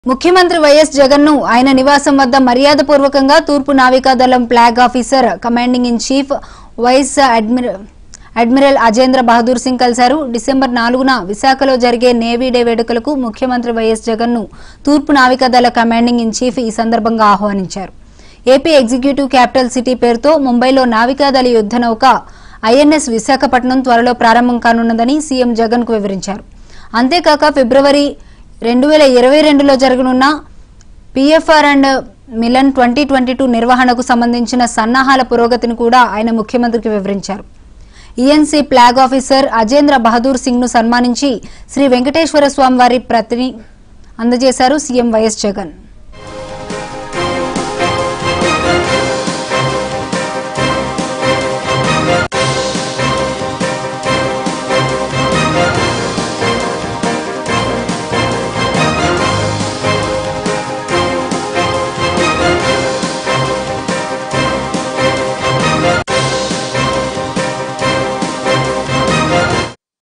ముఖ్యమంత్రి వైఎస్ జగన్ ను ఆయన నివాసం వద్ద మర్యాదపూర్వకంగా తూర్పు నావికాదళం flag officer commanding in chief vice admiral admiral Ajendra Bahadur Singh కలిశారు డిసెంబర్ నాలుగున విశాఖలో జరిగే నేవీ డే వేడుకలకు ముఖ్యమంత్రి వైఎస్ జగన్ ను తూర్పు నావికాదళ కమాండింగ్ ఇన్ చీఫ్ ఈ సందర్భంగా ఆహ్వానించారు ఏపీ ఎగ్జిక్యూటివ్ క్యాపిటల్ సిటీ పేరుతో ముంబైలో నావికాదళ యుద్ధ నౌక ఐఎన్ఎస్ విశాఖపట్నం త్వరలో ప్రారంభం కానున్నదని సీఎం జగన్ కు వివరించారు అంతేకాక ఫిబ్రవరి రెండు వేల ఇరవై రెండులో జరగనున్న PFR and Milan twenty twenty two నిర్వహణకు సంబంధించిన సన్నాహాల పురోగతిని కూడా ఆయన ముఖ్యమంత్రికి వివరించారు ENC flag officer Ajendra Bahadur Singh ను సన్మానించి శ్రీ వెంకటేశ్వర స్వామి వారి ప్రతిని అందజేశారు సీఎం వైఎస్ జగన్